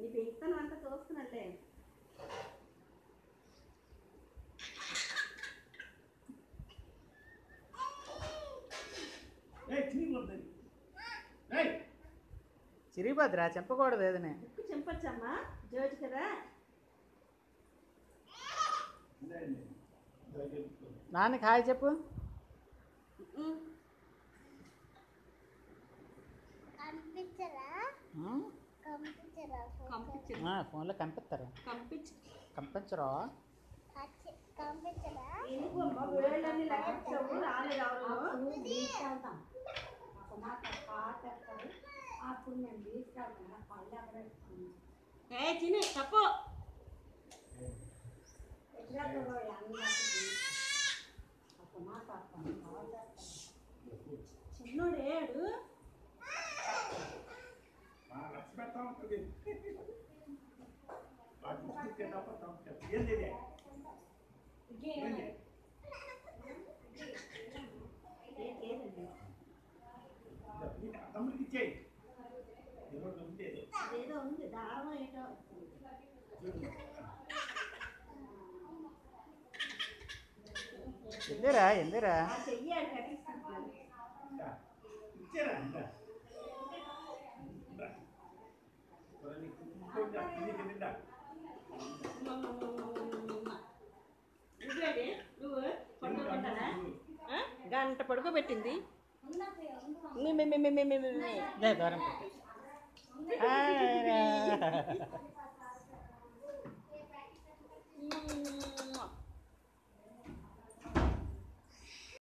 నీ పెంకుతనం అంతా చూస్తున్నాడులే ఏయ్ చిరిగిపోతుంది ఏయ్ చిరిగిపోద్దిరా చెప్పకూడదు ఏదనే బుక్ చింపచ్చమ్మా జోజు కదా ఉండండి. దగ్గరికి. నాన్నకి హాయ్ చెప్పు ఉమ్. కనిపించరా ఉమ్? కనిపించరా కంపించు ఆ, ఫోన్లో కనిపిస్తారు కంపించు కనిపించరా అచ్చి- కనిపించరా ఎందుకు అమ్మా వేళ్ళని లెక్కించావు రాలేదు అవును తీసుకెళ్తాం ఒక మాట పాట వేస్తారు అప్పుడు మేము తీసుకెళ్తాం పళ్ళు అక్కడ పెట్టుకున్నాం ఏ చిని తప్పు ఎట్లా అందరికి ఒక మాట వస్తాం పాట వేస్తాం చిన్నోడు ఏడు మా లక్ష పెడతా ఉంటుంది వాటి తీసుకెళ్ళి తప్ప తప్ప. ఏంది ఇది? ఏంది? ఏ- ఏదండి ఇది తమ్ముడికి ఇచ్చేయి ఎవరు ఉంది ఏదో. అదేదో ఉంది దారం ఏంటో ఎందురా ఎందురా ఆ చెయ్యి ఆడు కట్టిస్తున్నాడు ఇందా. ఇచ్చారా ఇందా. ఇందా. మరి నీకు ఇంకోటి నీకు నిండా. నువ్వేంటి నువ్వు పడుకోబెట్టానా ఆ? గంట పడుకోబెట్టింది మీ మీ మీ మీ మీ మీ మీ మీ. లే దూరం పెట్టు. హాయ్ రా. మ్మ్.